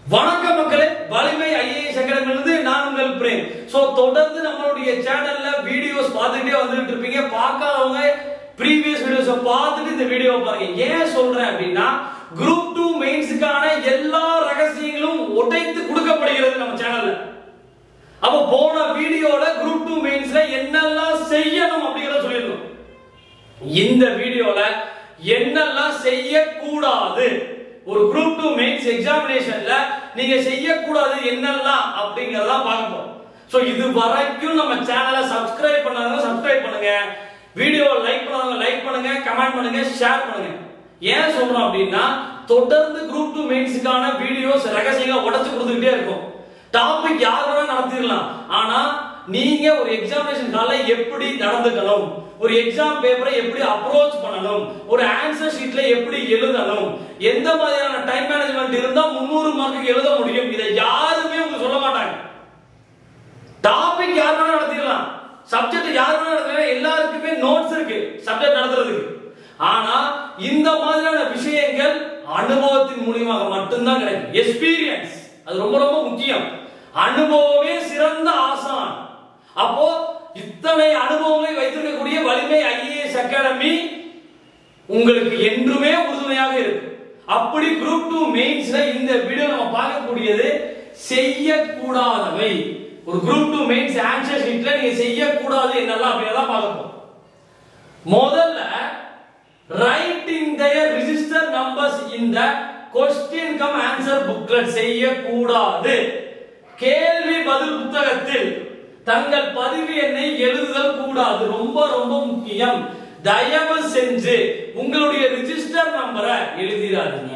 வணக்கம் மக்களே வலிமை ஐஏஎஸ் அகாடமிலிருந்து நான் உங்கள் பிரேம் சோ தொடர்ந்து நம்மளுடைய சேனல்ல வீடியோஸ் பார்த்துக்கிட்டே வந்துட்டு இருப்பீங்க பார்க்காதவங்க ப்ரீவியஸ் வீடியோஸ் பார்த்துட்டு இந்த வீடியோ பாருங்க ஏன் சொல்றேன் அப்படின்னா குரூப் டூ மெயின்ஸுக்கான எல்லா ரகசியங்களும் உடைத்து கொடுக்கப்படுகிறது நம்ம சேனல்ல அப்ப போன வீடியோல குரூப் டூ மெயின்ஸ்ல என்னெல்லாம் செய்யணும் அப்படிங்கறத சொல்லிருந்தோம் இந்த வீடியோல என்னெல்லாம் செய்யக்கூடாது ஒரு குரூப் டூ மெயின்ஸ் எக்ஸாமினேஷன்ல நீங்க செய்யக்கூடாது என்னெல்லாம் அப்படிங்கறத பார்க்க போறோம் சோ இது வரைக்கும் நம்ம சேனலை சப்ஸ்கிரைப் பண்ணாதவங்க சப்ஸ்கிரைப் பண்ணுங்க வீடியோ லைக் பண்ணாதவங்க லைக் பண்ணுங்க கமெண்ட் பண்ணுங்க ஷேர் பண்ணுங்க ஏன் சொல்றோம் அப்படின்னா தொடர்ந்து குரூப் டூ மெயின்ஸுக்கான வீடியோஸ் ரகசியங்களை உடைச்சு கொடுத்துக்கிட்டே இருக்கும் டாபிக் யார் வேணா நடத்திடலாம் ஆனா நீங்க ஒரு எக்ஸாமினேஷன் கால எப்படி நடந்துக்கணும் ஒரு எக்ஸாம் பேப்பரை எப்படி அப்ரோச் பண்ணணும் ஒரு ஆன்சர் ஷீட்ல எப்படி எழுதணும் எந்த மாதிரியான டைம் மேனேஜ்மெண்ட் இருந்தா முன்னூறு மார்க்குக்கு எழுத முடியும் இதை யாருமே உங்களுக்கு சொல்ல மாட்டாங்க டாபிக் யார் வேணா நடத்திடலாம் சப்ஜெக்ட் யார் வேணா நடத்தலாம் எல்லாருக்குமே நோட்ஸ் இருக்கு சப்ஜெக்ட் நடத்துறதுக்கு ஆனா இந்த மாதிரியான விஷயங்கள் அனுபவத்தின் மூலியமாக மட்டும்தான் கிடைக்கும் எக்ஸ்பீரியன்ஸ் அது ரொம்ப ரொம்ப முக்கியம் அனுபவமே சிறந்த ஆசான் அப்போ இத்தனை அனுபவங்களை வைத்திருக்கக்கூடிய வலிமை ஐஏஎஸ் அகாடமி உங்களுக்கு என்றுமே உறுதுணையாக இருக்கு அப்படி குரூப் டூ மெயின்ஸ்ல இந்த வீடியோ நம்ம பார்க்கக்கூடியது செய்யக்கூடாதவை ஒரு குரூப் டூ மெயின்ஸ் ஆன்சர் ஷீட்ல நீங்க செய்யக்கூடாது என்னெல்லாம் அப்படின்றத பார்க்க போறோம் முதல்ல writing their register numbers in the question cum answer booklet செய்யக்கூடாது கேள்வி பதில் புத்தகத்தில் தங்கள் பதிவு எண்ணை எழுதுதல் கூடாது ரொம்ப ரொம்ப முக்கியம் தயவு செஞ்சு உங்களுடைய ரிஜிஸ்டர் நம்பரை எழுதிடாதீங்க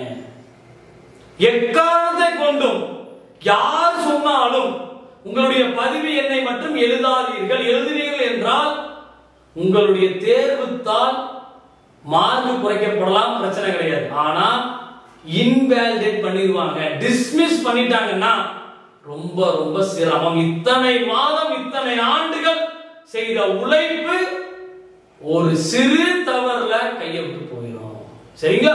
எக்காரணத்தை கொண்டும் யார் சொன்னாலும் உங்களுடைய பதிவு எண்ணை மட்டும் எழுதாதீர்கள் எழுதினீர்கள் என்றால் உங்களுடைய தேர்வுத்தால் மார்க் குறைக்கப்படலாம் பிரச்சனை கிடையாது ஆனா இன்வேலிடேட் பண்ணிடுவாங்க டிஸ்மிஸ் பண்ணிட்டாங்கன்னா ரொம்ப ரொம்ப சிரமம் இத்தனை மாதம் இத்தனை ஆண்டுகள் செய்த உழைப்பு ஒரு சிறு தவறுல கையை விட்டு போயிடும் சரிங்களா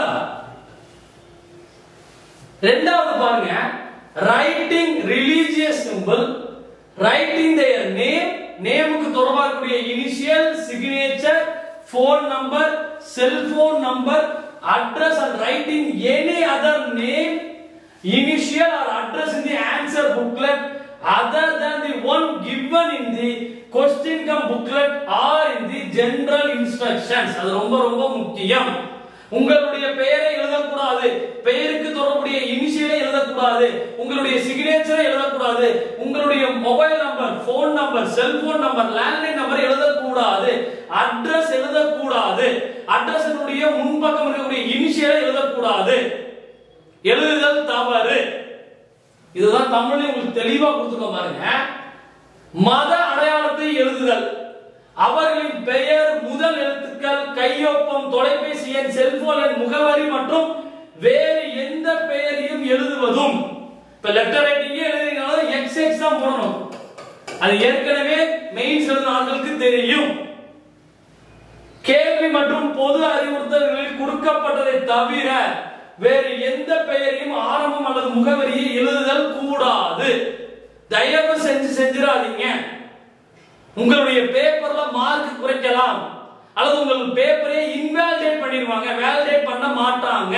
ரெண்டாவது பாருங்க writing religious simple writing their name நேமுக்கு தொடர்பாகக்கூடிய initial signature phone number cellphone number address and writing any other name initial or address in the answer booklet other than the one given in the question come booklet or in the general instructions அது ரொம்ப ரொம்ப முக்கியம் உங்களுடைய பெயரை எழுதக்கூடாது பெயருக்கு தொடர்புடைய இனிஷியலை எழுதக்கூடாது உங்களுடைய சிக்னேச்சரை எழுதக்கூடாது உங்களுடைய mobile number phone number cellphone number landline number எழுதக்கூடாது அட்ரஸ் எழுதக்கூடாது அட்ரஸ் முன்பக்கம் இருக்கக்கூடிய இனிஷியலை எழுதக்கூடாது எழுதுதல் தவறு இதுதான் தமிழ்ல உங்களுக்கு தெளிவா கொடுத்துருக்கோம் பாருங்க மத அடையாளத்தை எழுதுதல் அவர்களின் பெயர் முதல் எழுத்துக்கள் கையொப்பம் தொலைபேசி எண் செல்போன் எண் முகவரி மற்றும் வேறு எந்த பெயரையும் எழுதுவதும் இப்ப லெட்டர் ரைட்டிங்கே எழுதுறீங்கனாலும் எக்ஸ் எக்ஸ் தான் போடணும் அது ஏற்கனவே மெயின்ஸ் எழுதின ஆட்களுக்கு தெரியும் கேள்வி மற்றும் பொது அறிவுறுத்தல்களில் கொடுக்கப்பட்டதை தவிர வேறு எந்த பெயரையும் ஆரம்பம் அல்லது முகவரியை எழுதுதல் கூடாது தயவு செஞ்சு செஞ்சிடாதீங்க உங்களுடைய பேப்பர்ல மார்க் குறைக்கலாம் அல்லது உங்கள் பேப்பரே இன்வாலிடேட் பண்ணிடுவாங்க வேலிடேட் பண்ண மாட்டாங்க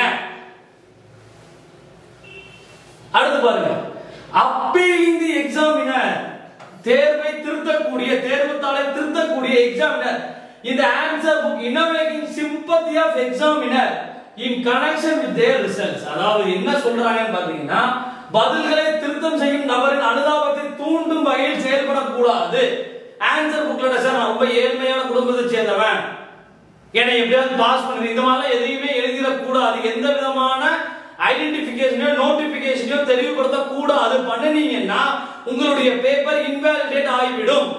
அடுத்து பாருங்க அப்பீலிங் தி எக்ஸாமினர் தேர்வை திருத்தக்கூடிய தேர்வுத்தாளை திருத்தக்கூடிய எக்ஸாமினர் இந்த answer book innovating sympathy of examiner in connection with their results அதாவது என்ன சொல்றாங்கன்னு பாத்தீங்கன்னா பதில்களை திருத்தம் செய்யும் நபரின் அனுதாபத்தை தூண்டும் வகையில் செயல்படக்கூடாது ஆன்சர் புக்ல சார் நான் ரொம்ப ஏழ்மையான குடும்பத்தை சேர்ந்தவன் என்னை எப்படியாவது பாஸ் பண்ணுது இந்த மாதிரிலாம் எதையுமே எழுதிடக்கூடாது எந்த விதமான ஐடென்டிபிகேஷனோ நோட்டிபிகேஷனோ தெளிவுபடுத்த கூடாது பண்ணினீங்கன்னா உங்களுடைய பேப்பர் இன்வாலிடேட் ஆகிவிடும்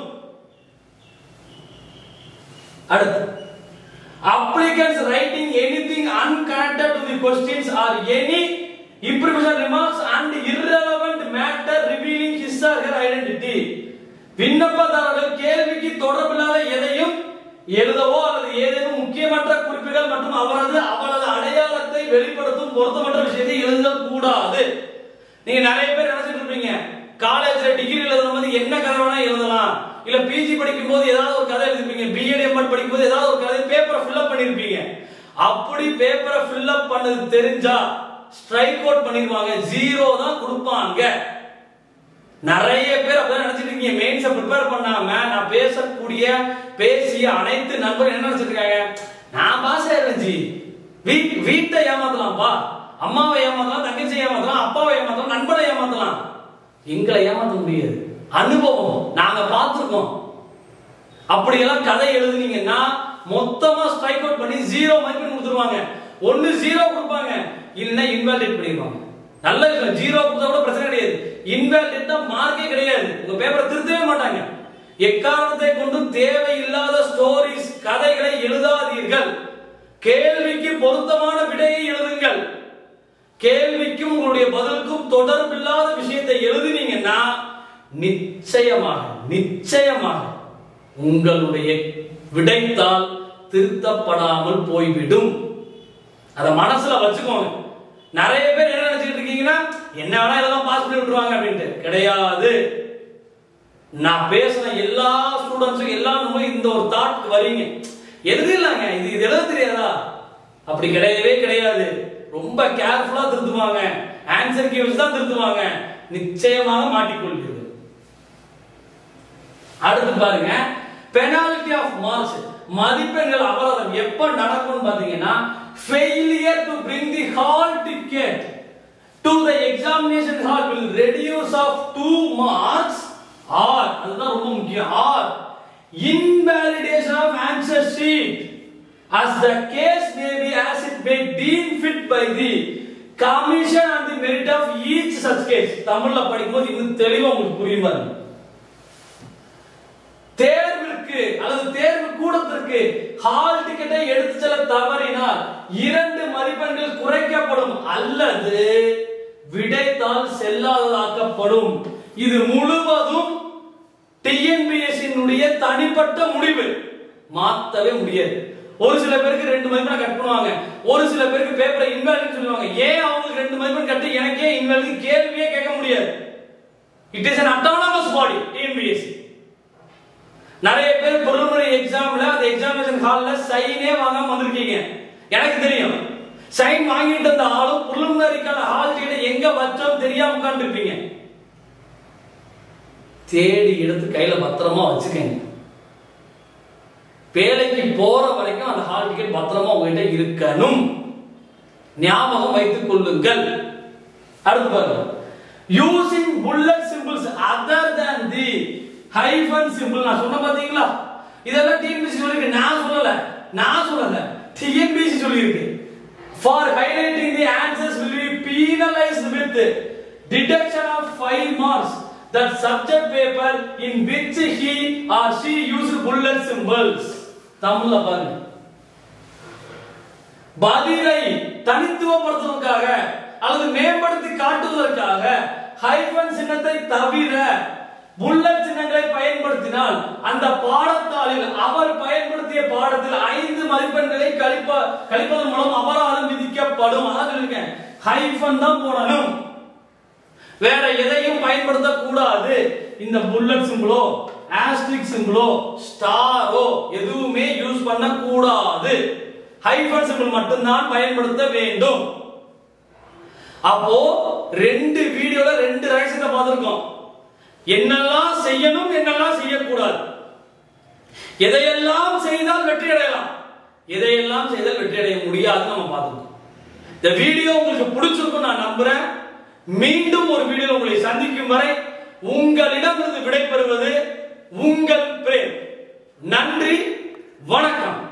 அடுத்து applicants writing anything unconnected to the questions or any improvisation remarks and irrelevant matter revealing his or her identity விண்ணப்பதாரர்கள் கேள்விக்கு தொடர்பில்லாத எதையும் எழுதவோ அல்லது ஏதேனும் முக்கியமற்ற குறிப்புகள் மற்றும் அவரது அவளது அடையாளத்தை வெளிப்படுத்தும் பொருத்தமற்ற விஷயத்தை எழுதக்கூடாது நீங்க நிறைய பேர் நினைச்சிட்டு இருப்பீங்க காலேஜ்ல டிகிரி எழுதும் போது என்ன கதை வேணா எழுதலாம் இல்ல பிஜி படிக்கும் போது ஏதாவது ஒரு கதை எழுதிருப்பீங்க பிஎட் எம்எட் படிக்கும் போது ஏதாவது ஒரு கதை பேப்பரை ஃபில்அப் பண்ணிருப்பீங்க அப்படி பேப்பரை ஃபில்அப் பண்ணது தெரிஞ்சா ஸ்ட்ரைக் அவுட் பண்ணிடுவாங்க ஜீரோ தான் கொடுப்பாங்க நிறைய பேர் அப்பதான் நினைச்சிட்டு இருக்கீங்க மெயின்ஸை ப்ரிப்பேர் பண்ணாம நான் பேசக்கூடிய பேசிய அனைத்து நண்பர்கள் என்ன நினைச்சிட்டு இருக்காங்க நான் பாஸ் ஆயிடுவேன் ஜி வீட் வீட்டை ஏமாத்தலாம்ப்பா அம்மாவை ஏமாத்தலாம் தங்கச்சி ஏமாத்தலாம் அப்பாவை ஏமாத்தலாம் நண்பரை ஏமாத்தலாம் எங்களை ஏமாத்த முடியாது அனுபவம் நாங்க பார்த்திருக்கோம் அப்படியெல்லாம் கதை எழுதுனீங்கன்னா மொத்தமா ஸ்ட்ரைக் அவுட் பண்ணி ஜீரோ மதிப்பெண் கொடுத்துருவாங்க ஒன்னு ஜீரோ கொடுப்பாங்க இல்லைன்னா இன்வாலிடேட் பண்ணிடுவாங்க நல்ல விஷயம் ஜீரோ கொடுத்தா கூட பிரச்சனை கிடையாது இன்வாலிடேட் தான் மார்க்கே கிடையாது உங்க பேப்பரை திருத்தவே மாட்டாங்க எக்காரணத்தை கொண்டும் தேவையில்லாத ஸ்டோரிஸ் கதைகளை எழுதாதீர்கள் கேள்விக்கு பொருத்தமான விடையை எழுதுங்கள் கேள்விக்கும் உங்களுடைய பதிலுக்கும் தொடர்பில்லாத விஷயத்தை எழுதினீங்கன்னா நிச்சயமாக நிச்சயமாக உங்களுடைய விடைத்தால் திருத்தப்படாமல் போய்விடும் அத மனசுல வச்சுக்கோங்க நிறைய பேர் என்ன நினைச்சிட்டு இருக்கீங்கன்னா என்ன வேணா இதெல்லாம் பாஸ் பண்ணி விட்டுருவாங்க அப்படின்ட்டு கிடையாது நான் பேசின எல்லா ஸ்டூடெண்ட்ஸும் எல்லா நம்பரும் இந்த ஒரு தாட்க்கு வரீங்க எழுதிடலாங்க இது இது எழுத தெரியாதா அப்படி கிடையவே கிடையாது ரொம்ப கேர்ஃபுல்லா திருத்துவாங்க ஆன்சர் கீவ்ஸ் தான் திருத்துவாங்க நிச்சயமாக மாட்டிக்கொள்கிறது அடுத்து பாருங்க பெனால்டி ஆஃப் மார்க்ஸ் மதிப்பெண்கள் அபராதம் எப்ப நடக்கும்னு பாத்தீங்கன்னா failure to bring the hall ticket to the examination hall will reduce of two marks or அதுதான் ரொம்ப முக்கியம் or invalidation of answer sheet as the case may be as it may deem fit by the commission on the merit of each such case தமிழ்ல படிக்கும்போது இன்னும் தெளிவா உங்களுக்கு புரியும் பாருங்க தேர்விற்கு அல்லது தேர்வு கூடத்திற்கு ஹால் டிக்கெட்டை எடுத்து செல்ல தவறினால் இரண்டு மதிப்பெண்கள் குறைக்கப்படும் அல்லது விடைத்தால் செல்லாததாக்கப்படும் இது முழுவதும் டிஎன்பிஎஸ்சியினுடைய தனிப்பட்ட முடிவு மாத்தவே முடியாது ஒரு சில பேருக்கு ரெண்டு மதிப்பெண் கட் பண்ணுவாங்க ஒரு சில பேருக்கு பேப்பரை இன்வாலிட் சொல்லுவாங்க ஏன் அவங்களுக்கு ரெண்டு மதிப்பெண் கட்டு எனக்கே இன்வாலிட் கேள்வியே கேட்க முடியாது it is an autonomous body TNPSC நிறைய பேர் preliminary எக்ஸாம்ல அந்த எக்ஸாமினேஷன் ஹால்ல சைனே வாங்காம வந்திருக்கீங்க எனக்கு தெரியும் சைன் வாங்கிட்டு இருந்த ஆளும் preliminaryக்கான ஹால் டிக்கெட் எங்க வச்சோம் தெரியாம உட்கார்ந்துருப்பீங்க தேடி எடுத்து கையில பத்திரமா வச்சுக்கங்க வேலைக்கு போற வரைக்கும் அந்த ஹால் டிக்கெட் பத்திரமா உங்ககிட்ட இருக்கணும் ஞாபகம் வைத்துக் கொள்ளுங்கள் அடுத்து பாருங்க using bullet simples other than the hyphen simple நான் சொன்ன பாத்தீங்களா இதெல்லாம் டிஎன்பிசி சொல்லிருக்கு நான் சொல்லல நான் சொல்லல டிஎன்பிசி சொல்லியிருக்கு for highlighting the answers will be penalized with deduction of 5 marks that subject paper in which he or she used bullet symbols தமிழ்ல பாருங்க பதிலை தனித்துவப்படுத்துவதற்காக அல்லது மேம்படுத்தி காட்டுவதற்காக ஹைபன் சின்னத்தை தவிர புல்லட் சின்னங்களை பயன்படுத்தினால் அந்த பாடத்தாளில் அவர் பயன்படுத்திய பாடத்தில் ஐந்து மதிப்பெண்களை கழிப்ப கழிப்பதன் மூலம் அபராதம் விதிக்கப்படும் அதான் சொல்லிருக்கேன் ஹைபன் தான் போடணும் வேற எதையும் பயன்படுத்த கூடாது இந்த புல்லட் சிம்பிளோ ஆஸ்ட்ரிக் சிம்பிளோ ஸ்டாரோ எதுவுமே யூஸ் பண்ண கூடாது ஹைபன் சிம்பிள் மட்டும்தான் பயன்படுத்த வேண்டும் அப்போ ரெண்டு வீடியோல ரெண்டு ரகசியத்தை பார்த்திருக்கோம் என்னெல்லாம் செய்யணும் என்னெல்லாம் செய்யக்கூடாது எதையெல்லாம் செய்தால் வெற்றி அடையலாம் எதையெல்லாம் செய்தால் வெற்றி அடைய முடியாதுன்னு நம்ம பார்த்துக்கோம் இந்த வீடியோ உங்களுக்கு பிடிச்சிருக்கும் நான் நம்புறேன் மீண்டும் ஒரு வீடியோ உங்களை சந்திக்கும் வரை உங்களிடமிருந்து விடைபெறுவது உங்கள் பிரேம் நன்றி வணக்கம்